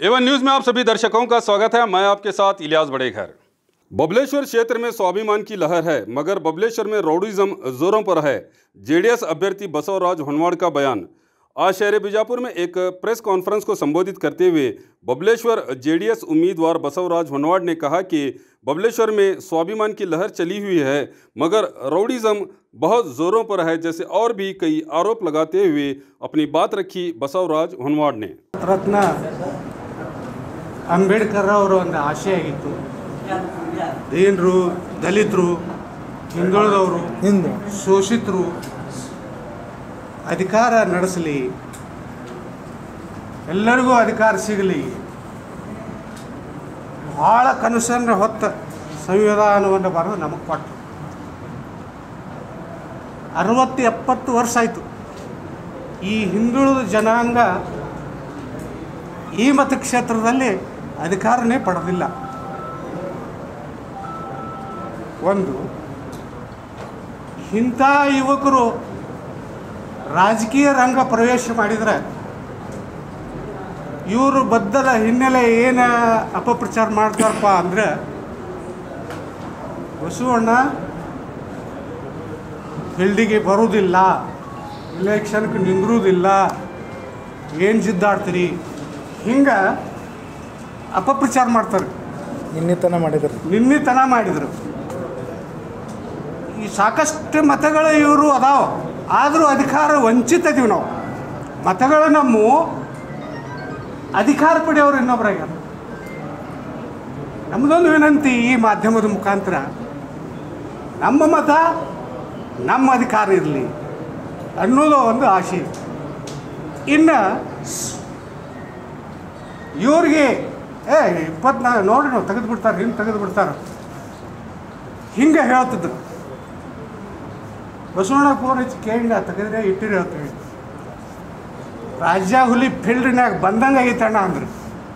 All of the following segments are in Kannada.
एवन न्यूज में आप सभी दर्शकों का स्वागत है मैं आपके साथ इलियास बड़ेघर बबलेश्वर क्षेत्र में स्वाभिमान की लहर है मगर बबलेश्वर में रौडिज्म जोरों पर है जेडीएस अभ्यर्थी बसवराज होनवाड़ का बयान आज शहर बीजापुर में एक प्रेस कॉन्फ्रेंस को संबोधित करते हुए बबलेश्वर जेडीएस उम्मीदवार बसवराज होनवाड़ ने कहा कि बबलेश्वर में स्वाभिमान की लहर चली हुई है मगर रौडिज्म बहुत जोरों पर है जैसे और भी कई आरोप लगाते हुए अपनी बात रखी बसवराज होनवाड़ ने ರತ್ನ ಅಂಬೇಡ್ಕರ್ ಅವರ ಒಂದು ಆಶೆ ಆಗಿತ್ತು ದೀನರು ದಲಿತರು ಹಿಂದುಳಿದವರು ಹಿಂದೆ ಶೋಷಿತರು ಅಧಿಕಾರ ನಡೆಸಲಿ ಎಲ್ಲರಿಗೂ ಅಧಿಕಾರ ಸಿಗಲಿ ಭಾಳ ಕನಸನ್ನು ಹೊತ್ತ ಸಂವಿಧಾನವನ್ನು ಬರೆದು ನಮಗೆ ಕೊಟ್ಟು ಅರವತ್ತು ಎಪ್ಪತ್ತು ವರ್ಷ ಆಯಿತು ಈ ಹಿಂದುಳಿದ ಜನಾಂಗ ಈ ಮತಕ್ಷೇತ್ರದಲ್ಲಿ ಅಧಿಕಾರನೇ ಪಡೆದಿಲ್ಲ ಒಂದು ಇಂಥ ಯುವಕರು ರಾಜಕೀಯ ರಂಗ ಪ್ರವೇಶ ಮಾಡಿದರೆ ಇವರು ಬದ್ಧದ ಹಿನ್ನೆಲೆ ಏನು ಅಪಪ್ರಚಾರ ಮಾಡ್ತಾರಪ್ಪ ಅಂದರೆ ಬಸವಣ್ಣ ಫೀಲ್ಡಿಗೆ ಬರುವುದಿಲ್ಲ ಇಲೆಕ್ಷನ್ಗೆ ನಿಂದ್ರುವುದಿಲ್ಲ ಏನು ಜಿದ್ದಾಡ್ತೀರಿ ಹಿಂಗೆ ಅಪಪ್ರಚಾರ ಮಾಡ್ತಾರೆ ಇನ್ನಿತನ ಮಾಡಿದ್ರು ನಿನ್ನಿತನ ಮಾಡಿದರು ಈ ಸಾಕಷ್ಟು ಮತಗಳು ಇವರು ಅದಾವ ಆದರೂ ಅಧಿಕಾರ ವಂಚಿತ ಇದೀವಿ ನಾವು ಮತಗಳು ನಮ್ಮ ಅಧಿಕಾರ ಪಡೆಯೋರು ಇನ್ನೊಬ್ರಾಗ್ಯಾರ ನಮ್ಮದೊಂದು ವಿನಂತಿ ಈ ಮಾಧ್ಯಮದ ಮುಖಾಂತರ ನಮ್ಮ ಮತ ನಮ್ಮ ಅಧಿಕಾರ ಇರಲಿ ಅನ್ನೋದು ಒಂದು ಆಸೆ ಇನ್ನು ಇವ್ರಿಗೆ ಏ ಇಪ್ಪತ್ನಾ ನೋಡಿ ನಾವು ತೆಗೆದು ಬಿಡ್ತಾರೆ ಹಿಂಗೆ ತೆಗೆದು ಬಿಡ್ತಾರೆ ಹಿಂಗೆ ಹೇಳ್ತಿದ್ರು ಬಸವಣ್ಣ ಫೋನ್ ಹಚ್ಚಿ ಕೇಳಿ ತೆಗೆದ್ರೆ ಇಟ್ಟಿರಿ ಹೇಳ್ತೀವಿ ರಾಜ್ಯ ಹುಲಿ ಫೀಲ್ಡ್ನಾಗ ಬಂದಂಗೆ ಆಗೈತಣ್ಣ ಅಂದ್ರು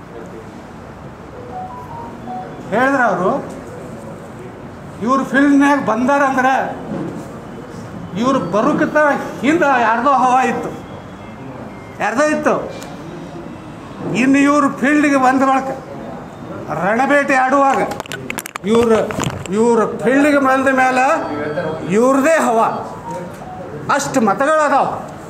ಹೇಳಿದ್ರು ಅವರು ಇವ್ರು ಫೀಲ್ಡ್ನಾಗ ಬಂದಾರಂದ್ರೆ ಇವ್ರು ಬರೋಕ್ಕಿಂತ ಹಿಂದೆ ಯಾರ್ದೋ ಹವಾ ಇತ್ತು ಯಾರ್ದೋ ಇತ್ತು ಇನ್ನು ಇವರು ಫೀಲ್ಡ್ಗೆ ಬಂದ ಬಳಕ ರಣಬೇಟೆ ಆಡುವಾಗ ಇವರು ಇವರು ಫೀಲ್ಡ್ಗೆ ಬಂದ ಮೇಲೆ ಇವ್ರದೇ ಹವ ಅಷ್ಟು ಮತಗಳದಾವ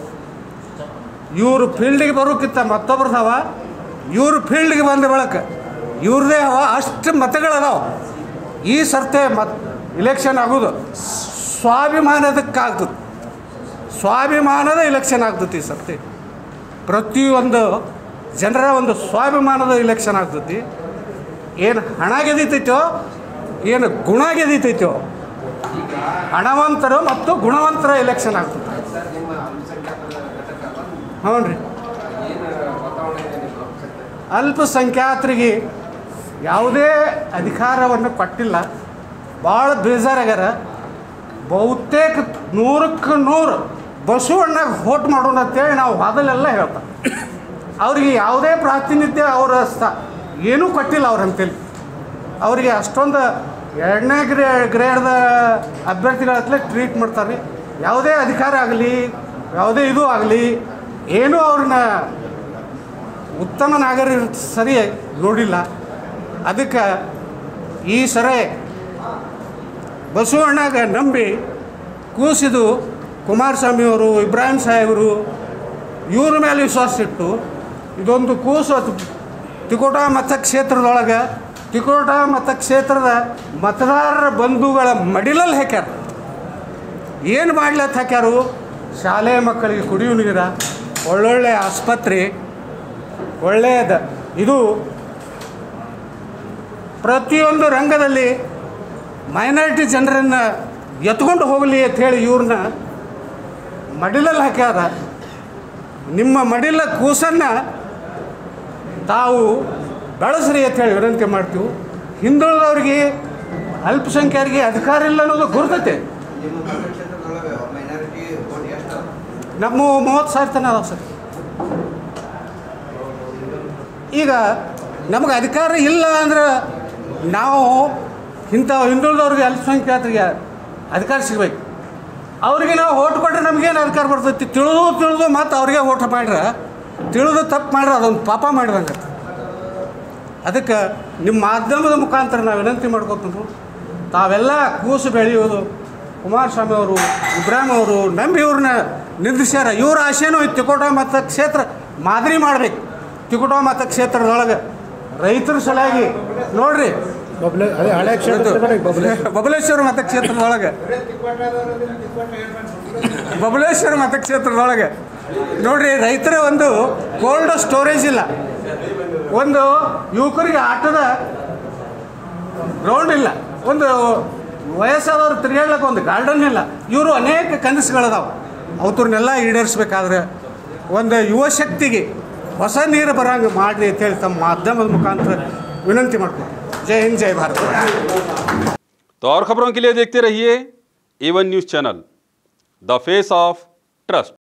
ಇವರು ಫೀಲ್ಡಿಗೆ ಬರೋಕ್ಕಿಂತ ಮತ್ತೊಬ್ರದ್ದು ಹವ ಇವರು ಫೀಲ್ಡ್ಗೆ ಬಂದ ಬಳಕ ಇವ್ರದೇ ಹವ ಅಷ್ಟು ಮತಗಳದಾವ ಈ ಸರ್ತೆ ಮತ್ ಇಲೆಕ್ಷನ್ ಆಗೋದು ಸ್ವಾಭಿಮಾನದಕ್ಕಾಗ್ತದೆ ಸ್ವಾಭಿಮಾನದ ಇಲೆಕ್ಷನ್ ಆಗ್ತದೆ ಈ ಸರ್ತಿ ಪ್ರತಿಯೊಂದು ಜನರ ಒಂದು ಸ್ವಾಭಿಮಾನದ ಇಲೆಕ್ಷನ್ ಆಗ್ತೈತಿ ಏನು ಹಣ ಗೆದೀತೈತೋ ಏನು ಗುಣ ಗೆದೀತೈತೋ ಹಣವಂತರು ಮತ್ತು ಗುಣವಂತರ ಇಲೆಕ್ಷನ್ ಆಗ್ತದೆ ಹ್ಞೂ ರೀ ಅಲ್ಪಸಂಖ್ಯಾತರಿಗೆ ಯಾವುದೇ ಅಧಿಕಾರವನ್ನು ಕೊಟ್ಟಿಲ್ಲ ಭಾಳ ಬೇಜಾರಾಗ್ಯಾರ ಬಹುತೇಕ ನೂರಕ್ಕೆ ನೂರು ಬಸವಣ್ಣಗೆ ಹೋಟ್ ಮಾಡೋಣ ಅಂತೇಳಿ ನಾವು ಮೊದಲೆಲ್ಲ ಹೇಳ್ತಾರೆ ಅವರಿಗೆ ಯಾವುದೇ ಪ್ರಾತಿನಿಧ್ಯ ಅವರ ಸ್ಥ ಏನೂ ಕೊಟ್ಟಿಲ್ಲ ಅವ್ರಂತೇಳಿ ಅವರಿಗೆ ಅಷ್ಟೊಂದು ಎರಡನೇ ಗ್ರೇ ಗ್ರೇಡ್ದ ಅಭ್ಯರ್ಥಿಗಳ ಹತ್ರ ಟ್ರೀಟ್ ಮಾಡ್ತಾರೆ ಯಾವುದೇ ಅಧಿಕಾರ ಆಗಲಿ ಯಾವುದೇ ಇದು ಆಗಲಿ ಏನೂ ಅವ್ರನ್ನ ಉತ್ತಮ ನಾಗರಿಕ ಸರಿ ನೋಡಿಲ್ಲ ಅದಕ್ಕೆ ಈ ಸರಿ ಬಸವಣ್ಣಗ ನಂಬಿ ಕೂಸಿದು ಕುಮಾರಸ್ವಾಮಿಯವರು ಇಬ್ರಾಹಿಂ ಸಾಹೇಬರು ಇವ್ರ ಮೇಲೆ ವಿಶ್ವಾಸ ಇಟ್ಟು ಇದೊಂದು ಕೂಸು ಅದು ತಿಕೋಟ ಮತಕ್ಷೇತ್ರದೊಳಗೆ ತಿಕೋಟ ಮತಕ್ಷೇತ್ರದ ಮತದಾರರ ಬಂಧುಗಳ ಮಡಿಲಲ್ಲಿ ಹಾಕ್ಯಾರ ಏನು ಮಾಡ್ಲತ್ತ ಹಾಕ್ಯಾರು ಶಾಲೆ ಮಕ್ಕಳಿಗೆ ಕುಡಿಯುವ ನೀರ ಒಳ್ಳೊಳ್ಳೆ ಆಸ್ಪತ್ರೆ ಒಳ್ಳೆಯದ ಇದು ಪ್ರತಿಯೊಂದು ರಂಗದಲ್ಲಿ ಮೈನಾರಿಟಿ ಜನರನ್ನು ಎತ್ಕೊಂಡು ಹೋಗಲಿ ಅಂತ ಹೇಳಿ ಇವ್ರನ್ನ ಮಡಿಲಲ್ಲಿ ಹಾಕ್ಯಾರ ನಿಮ್ಮ ಮಡಿಲ ಕೂಸನ್ನು ತಾವು ಬೆಳೆಸ್ರಿ ಅಂತ ಹೇಳಿ ವಿನಂತಿ ಮಾಡ್ತೀವಿ ಹಿಂದುಳಿದವ್ರಿಗೆ ಅಲ್ಪಸಂಖ್ಯಾತರಿಗೆ ಅಧಿಕಾರ ಇಲ್ಲ ಅನ್ನೋದು ಗುರ್ತೈತೆ ನಿಮ್ಮ ಮತಕ್ಷೇತ್ರದೊಳಗೆ ಮೈನಾರಿಟಿ ವೋಟ್ ಎಷ್ಟು ನಮ್ಮ ಮೂವತ್ತು ಸಾವಿರ ತನ ಅದಾವ ಸರ್ ಈಗ ನಮಗೆ ಅಧಿಕಾರ ಇಲ್ಲ ಅಂದ್ರೆ ನಾವು ಇಂಥ ಹಿಂದುಳಿದವ್ರಿಗೆ ಅಲ್ಪಸಂಖ್ಯಾತರಿಗೆ ಅಧಿಕಾರ ಸಿಗ್ಬೇಕು ಅವ್ರಿಗೆ ನಾವು ಓಟ್ ಕೊಟ್ಟರೆ ನಮಗೇನು ಅಧಿಕಾರ ಬರ್ತೈತಿ ತಿಳಿದು ತಿಳಿದು ಮತ್ತು ಅವ್ರಿಗೆ ಓಟ್ ಮಾಡ್ರೆ ತಿಳಿದು ತಪ್ಪು ಮಾಡ್ರೆ ಅದೊಂದು ಪಾಪ ಮಾಡಿದಂಗೆ ಅದಕ್ಕೆ ನಿಮ್ಮ ಮಾಧ್ಯಮದ ಮುಖಾಂತರ ನಾವು ವಿನಂತಿ ಮಾಡ್ಕೊತೀವಿ ತಾವೆಲ್ಲ ಕೂಸು ಬೆಳೆಯೋದು ಕುಮಾರಸ್ವಾಮಿ ಅವರು ಇಬ್ರಾಹಿಂ ಅವರು ನಂಬಿ ಇವ್ರನ್ನ ನಿಂದಿಸ್ಯಾರ ಇವ್ರ ಆಶೆನೂ ಈ ತಿಕೋಟ ಮತ ಕ್ಷೇತ್ರ ಮಾದರಿ ಮಾಡ್ಬೇಕು ತಿಕೋಟ ಮತ ಕ್ಷೇತ್ರದೊಳಗೆ ರೈತರ ಸಲುವಾಗಿ ನೋಡ್ರಿ ಬಬ್ಲೆ ಅದೇ ಹಳೆ ಕ್ಷೇತ್ರದ ಕಡೆ ಬಬ್ಲೆ ಬಬಲೇಶ್ವರ ಮತಕ್ಷೇತ್ರದೊಳಗೆ ಬಬಲೇಶ್ವರ ಮತಕ್ಷೇತ್ರದೊಳಗೆ ನೋಡ್ರಿ ರೈತರ ಒಂದು ಕೋಲ್ಡ್ ಸ್ಟೋರೇಜ್ ಇಲ್ಲ ಒಂದು ಯುವಕರಿಗೆ ಆಟದ ಗ್ರೌಂಡ್ ಇಲ್ಲ ಒಂದು ವಯಸ್ಸಾದವ್ರು ತಿರುಗಾಡ್ಲಿಕ್ಕೆ ಒಂದು ಗಾರ್ಡನ್ ಇಲ್ಲ ಇವರು ಅನೇಕ ಕನಸುಗಳದಾವೆ ಅವ್ರನ್ನೆಲ್ಲ ಈಡೇರಿಸ್ಬೇಕಾದ್ರೆ ಒಂದು ಯುವ ಶಕ್ತಿಗೆ ಹೊಸ ನೀರು ಬರಂಗೆ ಮಾಡಿರಿ ಅಂತೇಳಿ ತಮ್ಮ ಮಾಧ್ಯಮದ ಮುಖಾಂತರ ವಿನಂತಿ ಮಾಡ್ಕೊಂಡು ಜೈ ಹಿಂದ್ ಜೈ ಭಾರತ್ तो और खबरों के लिए देखते रहिए Avon news channel the face of trust